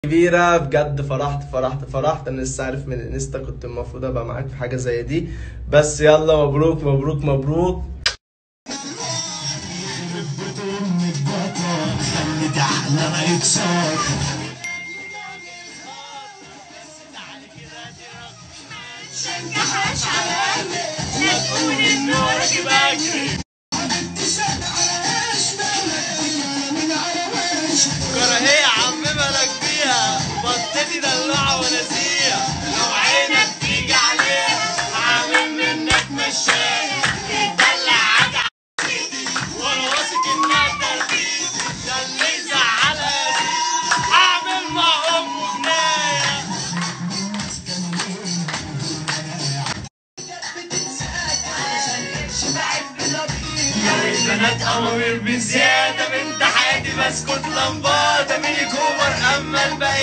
كبيرة بجد فرحت فرحت فرحت انا لسه عارف من الانستا كنت المفروض ابقى معاك في حاجة زي دي بس يلا مبروك مبروك مبروك شجعهاش عليا لا تقول انه راكب اجري كراهية عم مالك فيها بطتي دلوعة ونسيها لو عينك تيجي عليها هعمل منك مشاية تدلع عجع وانا واثق انها ترتيب ده اللي يزعلها يا سيدي هعمل مع امه جناية البنات امامير بزيادة بنت حياتي بسكوت لمبادة ميني كوبر اما الباقي